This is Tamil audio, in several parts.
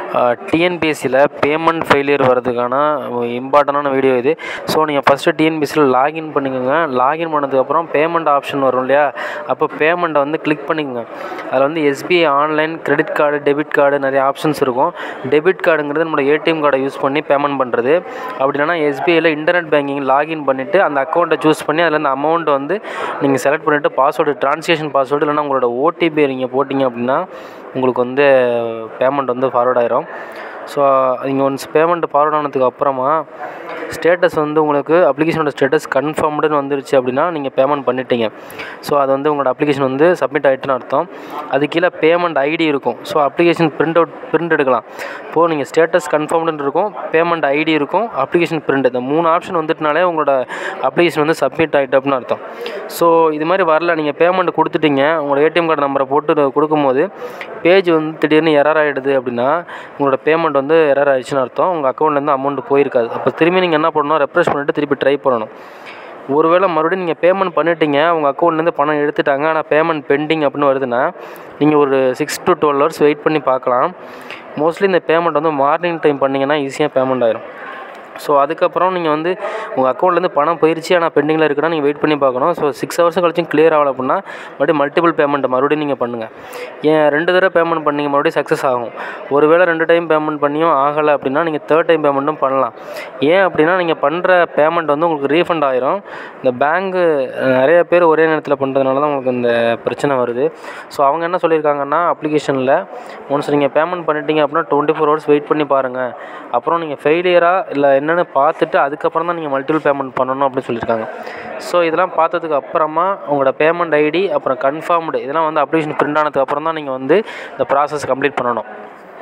டிஎன்பிஎஸ்சியில் பேமெண்ட் ஃபெயிலியர் வர்றதுக்கான இம்பார்ட்டண்டான வீடியோ இது ஸோ நீங்கள் ஃபஸ்ட்டு டிஎன்பிஎஸ்சியில் லாகின் பண்ணிக்கோங்க லாகின் பண்ணதுக்கப்புறம் பேமெண்ட் ஆப்ஷன் வரும் இல்லையா அப்போ பேமெண்ட்டை வந்து கிளிக் பண்ணிக்கோங்க அதில் வந்து SBI online credit card debit card நிறைய ஆப்ஷன்ஸ் இருக்கும் டெபிட் கார்டுங்கிறது நம்மளோட ஏடிஎம் கார்டை யூஸ் பண்ணி பேமெண்ட் பண்ணுறது அப்படி இல்லைனா எஸ்பிஐயில் இன்டர்நெட் பேங்கிங் லாகின் பண்ணிவிட்டு அந்த அக்கௌண்ட்டை சூஸ் பண்ணி அதில் அந்த அமௌண்ட்டை வந்து நீங்கள் செலக்ட் பண்ணிவிட்டு பாஸ்வேர்டு ட்ரான்ஸ்லேஷன் பாஸ்வேர்டு இல்லைனா உங்களோட ஓடிபி நீங்கள் போட்டிங்க அப்படின்னா உங்களுக்கு வந்து பேமெண்ட் வந்து ஃபார்வர்ட் ஆயிரும் ஸோ நீங்கள் ஒன்ஸ் பேமெண்ட் ஃபார்வர்ட் ஆனதுக்கு அப்புறமா ஸ்டேட்டஸ் வந்து உங்களுக்கு அப்ளிகேஷனோட ஸ்டேட்டஸ் கன்ஃபார்ம்டுன்னு வந்துருச்சு அப்படின்னா நீங்கள் பேமெண்ட் பண்ணிட்டீங்க ஸோ அது வந்து உங்களோட அப்ளிகேஷன் வந்து சப்மிட் ஆகிட்டுன்னு அர்த்தம் அது கீழே பேமெண்ட் ஐடி இருக்கும் so application print out print எடுக்கலாம் இப்போது நீங்கள் ஸ்டேட்டஸ் கன்ஃபார்ம்டுன்னு இருக்கும் பேமெண்ட் ஐடி இருக்கும் அப்ளிகேஷன் பிரிண்ட் இந்த மூணு ஆப்ஷன் வந்துட்டுனாலே உங்களோட அப்ளிகேஷன் வந்து சப்மிட் ஆகிட்டு அப்படின்னு அர்த்தம் ஸோ இது மாதிரி வரல நீங்கள் பேமெண்ட் கொடுத்துட்டீங்க உங்களோட ஏடிஎம் கார்டு நம்பரை போட்டு கொடுக்கும்போது பேஜ் வந்து திடீர்னு எரர் ஆகிடுது அப்படின்னா உங்களோட பேமெண்ட் வந்து எரர் ஆயிடுச்சுன்னு அர்த்தம் உங்கள் அக்கௌண்ட்லேருந்து அமௌண்ட் போயிருக்காது அப்போ திரும்பி நீங்கள் என்ன பண்ணணும் ரெப்ரெஷ் பண்ணிவிட்டு திருப்பி ட்ரை பண்ணணும் ஒருவேளை மறுபடியும் நீங்கள் பேமெண்ட் பண்ணிட்டீங்க உங்கள் அக்கௌண்ட்லேருந்து பணம் எடுத்துட்டாங்க ஆனால் பேமெண்ட் பெண்டிங் அப்படின்னு வருதுன்னா நீங்கள் ஒரு six to twelve hours wait பண்ணி பார்க்கலாம் மோஸ்ட்லி இந்த பேமெண்ட் வந்து மார்னிங் டைம் பண்ணிங்கன்னா ஈஸியாக பேமெண்ட் ஆயிரும் ஸோ அதுக்கப்புறம் நீங்கள் வந்து உங்கள் அக்கௌண்ட்லேருந்து பணம் போயிடுச்சு ஆனால் பெண்டிங்கில் இருக்குன்னா நீங்கள் வெயிட் பண்ணி பார்க்கணும் ஸோ சிக்ஸ் ஹவர்ஸ் கழிச்சும் கிளியர் ஆகலை அப்படின்னா மறுபடியும் மல்டிபிள் பேமெண்ட் மறுபடியும் நீங்கள் பண்ணுங்கள் ஏன் ரெண்டு தடவை பேமெண்ட் பண்ணீங்க மறுபடியும் சக்ஸஸ் ஆகும் ஒருவேளை ரெண்டு டைம் பேமெண்ட் பண்ணியும் ஆகலை அப்படின்னா நீங்கள் தேர்ட் டைம் பேமெண்ட்டும் பண்ணலாம் ஏன் அப்படின்னா நீங்கள் பண்ணுற பேமெண்ட் வந்து உங்களுக்கு ரீஃபண்ட் ஆயிரும் இந்த பேங்க்கு நிறைய பேர் ஒரே நேரத்தில் பண்ணுறதுனால தான் உங்களுக்கு இந்த பிரச்சனை வருது ஸோ அவங்க என்ன சொல்லியிருக்காங்கன்னா அப்ளிகேஷனில் ஒன்ஸ் நீங்கள் பேமெண்ட் பண்ணிட்டீங்க அப்படின்னா டுவெண்ட்டி ஃபோர் ஹவர்ஸ் வெயிட் பண்ணி பாருங்கள் அப்புறம் நீங்கள் ஃபெயிலியராக இல்லை என்னென்னு பார்த்துட்டு அதுக்கப்புறம் தான் நீங்கள் மல்டிபிள் பேமெண்ட் பண்ணணும் அப்படின்னு சொல்லியிருக்காங்க ஸோ இதெல்லாம் பார்த்ததுக்கு அப்புறமா உங்களோட பேமெண்ட் ஐடி அப்புறம் கன்ஃபார்ம்டு இதெல்லாம் வந்து அப்ளிகேஷன் பிரிண்ட் ஆனதுக்கு அப்புறம் தான் நீங்கள் வந்து இந்த ப்ராசஸ் கம்ப்ளீட் பண்ணணும்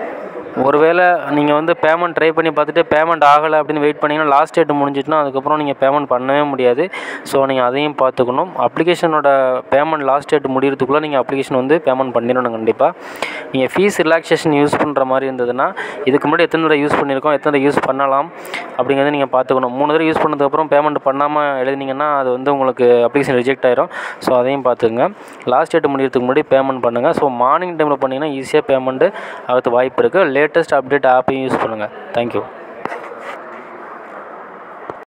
ஒருவேளை நீங்கள் வந்து பேமெண்ட் ட்ரை பண்ணி பார்த்துட்டு பேமெண்ட் ஆகலை அப்படின்னு வெயிட் பண்ணிங்கன்னா லாஸ்ட் டேட் முடிஞ்சிட்டுனா அதுக்கப்புறம் நீங்கள் பேமெண்ட் பண்ணவே முடியாது ஸோ நீங்கள் அதையும் பார்த்துக்கணும் அப்ளிகேஷனோட பேமெண்ட் லாஸ்ட் டேட் முடிகிறதுக்குள்ளே நீங்கள் அப்ளிகேஷன் வந்து பேமெண்ட் பண்ணிடணும் கண்டிப்பாக நீங்கள் ஃபீஸ் ரிலாக்ஸேஷன் யூஸ் பண்ணுற மாதிரி இருந்ததுன்னா இதுக்கு முன்னாடி எத்தனை தடவை யூஸ் பண்ணியிருக்கோம் எத்தனை தடவை யூஸ் பண்ணலாம் அப்படிங்கிறத நீங்கள் பார்த்துக்கணும் மூணு தடவை யூஸ் பண்ணதுக்கப்புறம் பேமெண்ட் பண்ணாமல் எழுதினீங்கன்னா அது வந்து உங்களுக்கு அப்ளிகேஷன் ரிஜெக்ட் ஆயிரும் ஸோ அதையும் பார்த்துக்குங்க லாஸ்ட் டேட் முடிகிறதுக்கு முன்னாடி பேமெண்ட் பண்ணுங்கள் ஸோ மார்னிங் டைமில் பண்ணிங்கன்னா ஈஸியாக பேமெண்ட்டு ஆகிறது வாய்ப்பு இருக்குது லேட்டஸ்ட் அப்டேட் ஆப்பையும் யூஸ் பண்ணுங்கள் தேங்க்யூ